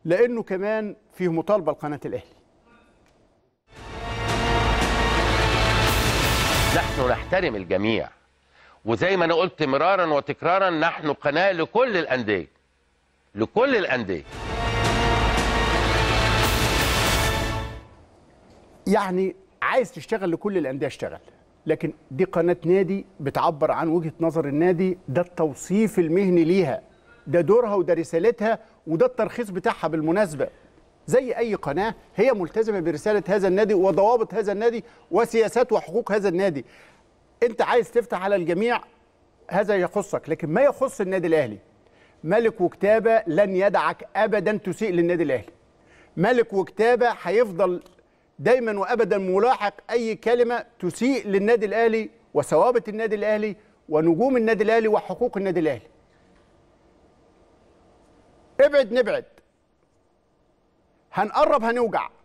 لانه كمان فيه مطالبه لقناه الاهلي نحن نحترم الجميع وزي ما انا قلت مرارا وتكرارا نحن قناه لكل الانديه لكل الانديه يعني عايز تشتغل لكل الانديه اشتغل لكن دي قناه نادي بتعبر عن وجهه نظر النادي ده التوصيف المهني ليها ده دورها وده رسالتها وده الترخيص بتاعها بالمناسبه زي اي قناه هي ملتزمه برساله هذا النادي وضوابط هذا النادي وسياسات وحقوق هذا النادي انت عايز تفتح على الجميع هذا يخصك لكن ما يخص النادي الاهلي ملك وكتابه لن يدعك ابدا تسيء للنادي الاهلي ملك وكتابه هيفضل دايما وابدا ملاحق اي كلمه تسيء للنادي الاهلي وثوابت النادي الاهلي ونجوم النادي الاهلي وحقوق النادي الاهلي ابعد نبعد هنقرب هنوجع